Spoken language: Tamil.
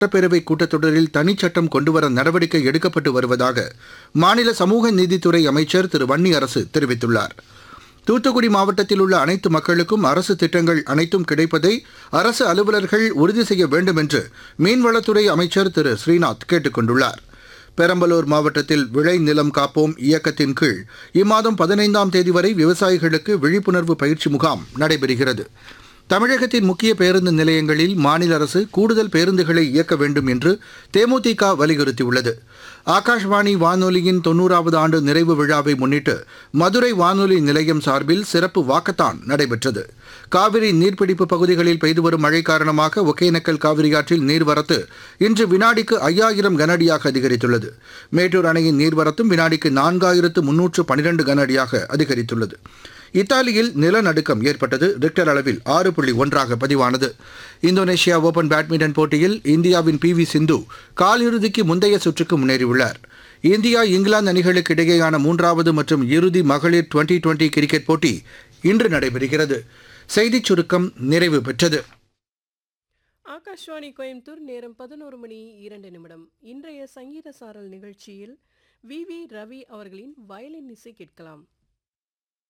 சட்டப்பேரவை கூட்டத்தொடரில் தனிச்சட்டம் கொண்டுவர நடவடிக்கை எடுக்கப்பட்டு வருவதாக மாநில சமூக நீதித்துறை அமைச்சர் திரு வன்னி அரசு தெரிவித்துள்ளார் தூத்துக்குடி மாவட்டத்தில் உள்ள அனைத்து மக்களுக்கும் அரசு திட்டங்கள் அனைத்தும் கிடைப்பதை அரசு அலுவலர்கள் உறுதி செய்ய வேண்டும் என்று மீன்வளத்துறை அமைச்சர் திரு ஸ்ரீநாத் கேட்டுக் கொண்டுள்ளார் பெரம்பலூர் மாவட்டத்தில் விளை நிலம் காப்போம் இயக்கத்தின் கீழ் இம்மாதம் பதினைந்தாம் தேதி வரை விவசாயிகளுக்கு விழிப்புணர்வு பயிற்சி முகாம் நடைபெறுகிறது தமிழகத்தின் முக்கிய பேருந்து நிலையங்களில் மாநில அரசு கூடுதல் பேருந்துகளை இயக்க வேண்டும் என்று தேமுதிக வலியுறுத்தியுள்ளது ஆகாஷ்வாணி வானொலியின் தொன்னூறாவது ஆண்டு நிறைவு விழாவை முன்னிட்டு மதுரை வானொலி நிலையம் சார்பில் சிறப்பு வாக்கத்தான் நடைபெற்றது காவிரி நீர்பிடிப்பு பகுதிகளில் பெய்து வரும் மழை காரணமாக ஒகேனக்கல் காவிரியாற்றில் நீர்வரத்து இன்று வினாடிக்கு ஐயாயிரம் கனஅடியாக அதிகரித்துள்ளது மேட்டூர் அணையின் நீர்வரத்தும் வினாடிக்கு நான்காயிரத்து முன்னூற்று பனிரெண்டு கனஅடியாக அதிகரித்துள்ளது இத்தாலியில் நிலநடுக்கம் ஏற்பட்டது ரிக்டர் அளவில் ஆறு புள்ளி ஒன்றாக பதிவானது இந்தோனேஷியா ஓபன் பேட்மிண்டன் போட்டியில் இந்தியாவின் பி வி சிந்து காலிறுதிக்கு முந்தைய சுற்றுக்கு முன்னேறியுள்ளார் இந்தியா இங்கிலாந்து அணிகளுக்கு இடையேயான மூன்றாவது மற்றும் இறுதி மகளிர் டுவெண்டி டுவெண்டி கிரிக்கெட் போட்டி இன்று நடைபெறுகிறது செய்திச் சுருக்கம் நிறைவு பெற்றது ஆகாஷ்வாணி கோயம்புத்தூர் நேரம் பதினோரு மணி இரண்டு நிமிடம் இன்றைய சங்கீத சாரல் நிகழ்ச்சியில் வி வி ரவி அவர்களின் வயலின் இசை கேட்கலாம்